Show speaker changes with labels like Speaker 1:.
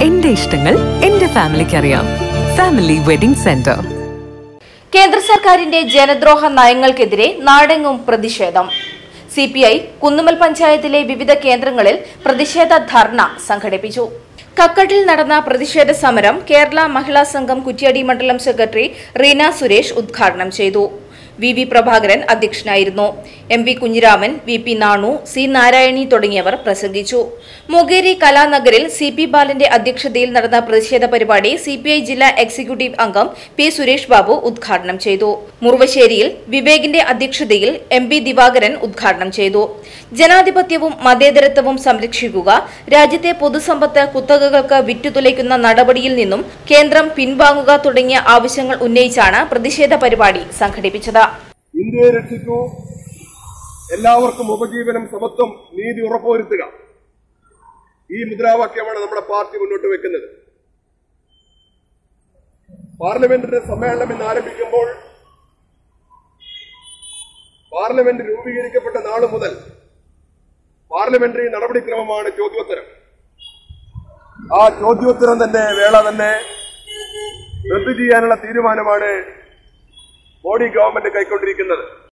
Speaker 1: എന്റെ ഇഷ്ടങ്ങൾ എന്റെ ഫാമിലിക്ക് അറിയാം ഫാമിലി വെഡിംഗ് സെന്റർ
Speaker 2: കേന്ദ്ര സർക്കാരിന്റെ ജനദ്രോഹ നയങ്ങൾക്കെതിരെ നാടെങ്ങും പ്രതിഷേധം സി പി ഐ കുന്നുമൽ പഞ്ചായത്തിലെ വിവിധ കേന്ദ്രങ്ങളിൽ പ്രതിഷേധ ധർണ സംഘടിപ്പിച്ചു കക്കട്ടിൽ നടന്ന പ്രതിഷേധ സമരം കേരള മഹിളാ സംഘം കുറ്റ്യാടി മണ്ഡലം സെക്രട്ടറി റീന സുരേഷ് ഉദ്ഘാടനം ചെയ്തു വി വി പ്രഭാകരൻ അധ്യക്ഷനായിരുന്നു M V Kunhiraman V P Nanu C Narayani തുടങ്ങിയവർ പ്രസംഗിച്ചു മൊകേരി കലാനഗറിൽ സി പി ബാലന്റെ അധ്യക്ഷതയിൽ നടന്ന പ്രതിഷേധ പരിപാടി സി പി ഐ ജില്ലാ എക്സിക്യൂട്ടീവ് അംഗം പി സുരേഷ് ബാബു ഉദ്ഘാടനം ചെയ്തു മുറുവശ്ശേരിയിൽ വിവേകിന്റെ അധ്യക്ഷതയിൽ എം പി ദിവാകരൻ ഉദ്ഘാടനം ചെയ്തു ജനാധിപത്യവും മതേതരത്വവും സംരക്ഷിക്കുക രാജ്യത്തെ പൊതുസമ്പത്ത് കുത്തകകൾക്ക് വിറ്റുതുലയ്ക്കുന്ന നടപടിയിൽ നിന്നും കേന്ദ്രം പിൻവാങ്ങുക തുടങ്ങിയ ആവശ്യങ്ങൾ ഉന്നയിച്ചാണ് പ്രതിഷേധ പരിപാടി സംഘടിപ്പിച്ചത്
Speaker 3: ഇന്ത്യയെ രക്ഷിക്കൂ എല്ലാവർക്കും ഉപജീവനം സമത്വം നീതി ഉറപ്പുവരുത്തുക ഈ മുദ്രാവാക്യമാണ് നമ്മുടെ പാർട്ടി മുന്നോട്ട് വെക്കുന്നത് പാർലമെന്റിന്റെ സമ്മേളനം ഇന്ന് ആരംഭിക്കുമ്പോൾ പാർലമെന്റ് രൂപീകരിക്കപ്പെട്ട നാളു മുതൽ പാർലമെന്ററി നടപടിക്രമമാണ് ചോദ്യോത്തരം ആ ചോദ്യോത്തരം തന്നെ വേള തന്നെ റദ്ദു ചെയ്യാനുള്ള തീരുമാനമാണ് മോഡി ഗവൺമെന്റ് കൈക്കൊണ്ടിരിക്കുന്നത്